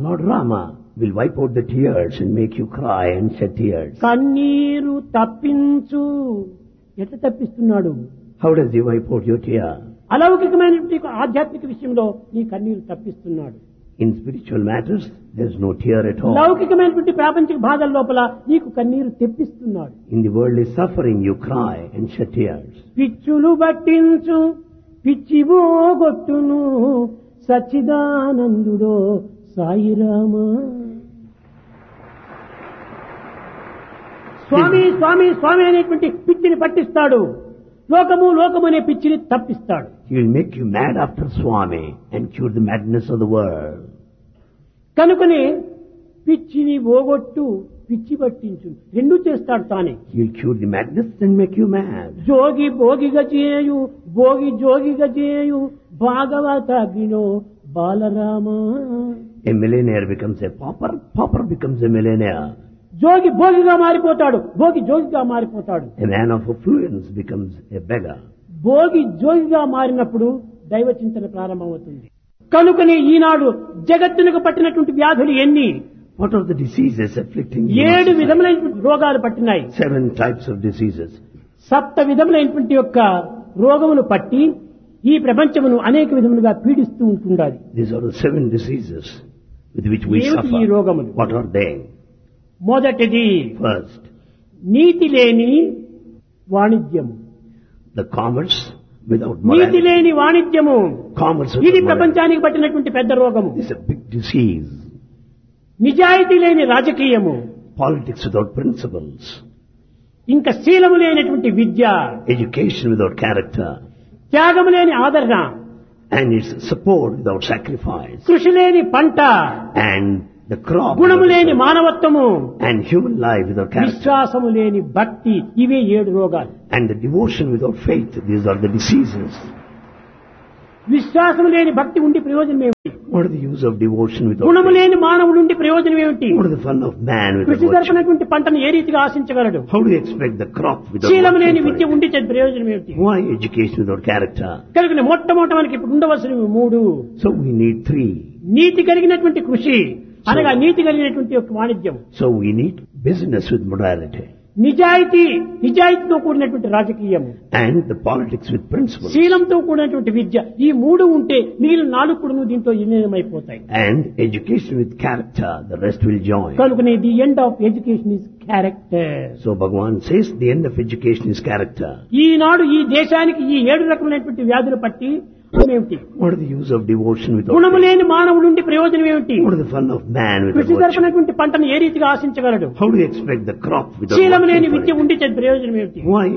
Lord Rama will wipe out the tears and make you cry and shed tears. కన్నీరు తప్పించు ఎట్లా తప్పిస్తున్నాడు How does he wipe out your tear? అలౌకికమైనటువంటి ఆధ్యాత్మిక విషయంలో నీ కన్నీరు తప్పిస్తున్నాడు In spiritual matters, there's no tear at all. లౌకికమైనటువంటి ప్రాపంచిక బాధల లోపల నీకు కన్నీరు తెప్పిస్తున్నాడు In the worldly suffering, you cry and shed tears. పిచ్చులు బట్టించు పిచ్చివో గొట్టును సచ్చిదానందుడో సాయిరామా స్వామి స్వామి స్వామి అనేటువంటి పిచ్చిని పట్టిస్తాడు లోకము లోకము అనే పిచ్చిని తప్పిస్తాడు He will make you mad after Swami and cure the madness of the world. కనుకనే పిచ్చిని ఓగొట్టు పిచ్చి పట్టించు రెండు చేస్తాడు తానే He will cure the madness and make you mad. జోగి భోగిగా చేయు భోగి జోగిగా చేయు భాగవత వినో Balarama A millionaire becomes a pauper, pauper becomes a millionaire. జోగి భోగిగా మారిపోతాడు భోగి జోగిగా మారిపోతాడు A man of affluence becomes a beggar. Bhogi జోగిగా మారినప్పుడు దైవ చింతన ప్రారంభమవుతుంది కనుకనే ఈనాడు జగత్తునకు పట్టినటువంటి వ్యాధులు ఎన్ని What are the diseases afflicting the ఏడు human society? విధములైనటువంటి రోగాలు పట్టినాయి Seven types of diseases. సప్త విధములైనటువంటి యొక్క రోగములు పట్టి ఈ ప్రపంచమును అనేక విధములుగా పీడిస్తూ ఉంటుండాలి These are the seven diseases with which we ఏమిటి ఈ suffer. రోగములు? What are they? మొదటిది First, నీతి లేని వాణిజ్యము the commerce without నీతి morality. లేని వాణిజ్యము Commerce ఇది without morality. ప్రపంచానికి పట్టినటువంటి పెద్ద రోగము This is a big disease. నిజాయితీ లేని రాజకీయము Politics without principles. ఇంకా శీలము లేనటువంటి విద్య Education without character. త్యాగము లేని ఆదరణ And its support without sacrifice. కృషి లేని పంట And the crop. గుణము without లేని effort. మానవత్వము And human life without character. విశ్వాసము లేని భక్తి ఇవే ఏడు రోగాలు And the devotion without faith. These are the diseases. విశ్వాసము లేని భక్తి ఉండి ప్రయోజనం ఏమిటి What is the use of devotion without గుణము faith? లేని మానవుడు ఉండి ప్రయోజనం ఏమిటి What is the fun of man without కృషి virtue? జరపనటువంటి పంటను ఏ రీతిగా ఆశించగలడు How do you expect the crop without శీలము లేని working for విద్య it? ఉండి చేతి ప్రయోజనం ఏమిటి Why education without character? కనుక మొట్టమొదటి మనకి ఇప్పుడు ఉండవలసినవి మూడు So we need three. నీతి కలిగినటువంటి కృషి అనగా నీతి కలిగినటువంటి యొక్క వాణిజ్యం So we need business with morality నిజాయితీ నిజాయితీతో కూడినటువంటి రాజకీయం and the politics with principles శీలంతో కూడినటువంటి విద్య ఈ మూడు ఉంటే మిగిలిన నాలుగు కూడా దీంతో విలీనమైపోతాయి and education with character. The rest will join. కనుకనే the end of education is character So Bhagavan says the end of education is character. ఈనాడు ఈ దేశానికి ఈ ఏడు రకములైనటువంటి వ్యాధులు పట్టి ఏమిటి What is the use of devotion without గుణము faith? లేని మానవుడు ఉండి ప్రయోజనం ఏమిటి What is the fun of man without కృషి virtue? జరపనటువంటి పంటను ఏ రీతిగా ఆశించగలడు How do you expect the crop without శీలం లేని working for విద్య it? ఉండి చేతి ప్రయోజనం ఏమిటి Why